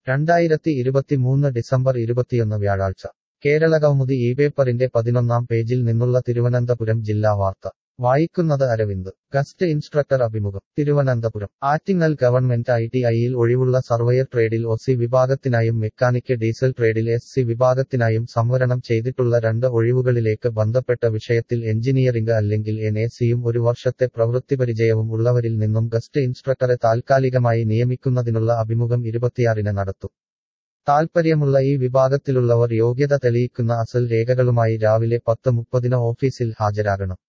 രണ്ടായിരത്തി ഇരുപത്തിമൂന്ന് ഡിസംബർ ഇരുപത്തിയൊന്ന് വ്യാഴാഴ്ച കേരളകൗമുദി ഈ പേപ്പറിന്റെ പതിനൊന്നാം പേജിൽ നിന്നുള്ള തിരുവനന്തപുരം ജില്ലാ വാർത്ത വായിക്കുന്നത് അരവിന്ദ് ഗസ്റ്റ് ഇൻസ്ട്രക്ടർ അഭിമുഖം Thiruvananthapuram Attingal government I T ഐയിൽ ഒഴിവുള്ള സർവയർ ട്രേഡിൽ ഒ സി വിഭാഗത്തിനായും മെക്കാനിക്ക് ഡീസൽ ട്രേഡിൽ എസ് സി വിഭാഗത്തിനായും സംവരണം ചെയ്തിട്ടുള്ള രണ്ട് ഒഴിവുകളിലേക്ക് ബന്ധപ്പെട്ട വിഷയത്തിൽ എഞ്ചിനീയറിംഗ് അല്ലെങ്കിൽ എൻ എ സിയും ഒരു വർഷത്തെ പ്രവൃത്തിപരിചയവും ഉള്ളവരിൽ നിന്നും ഗസ്റ്റ് ഇൻസ്ട്രക്ടറെ താൽക്കാലികമായി നിയമിക്കുന്നതിനുള്ള അഭിമുഖം ഇരുപത്തിയാറിന് നടത്തും താൽപ്പര്യമുള്ള ഈ വിഭാഗത്തിലുള്ളവർ യോഗ്യത തെളിയിക്കുന്ന അസൽ രേഖകളുമായി രാവിലെ പത്ത് മുപ്പതിന് ഓഫീസിൽ ഹാജരാകണം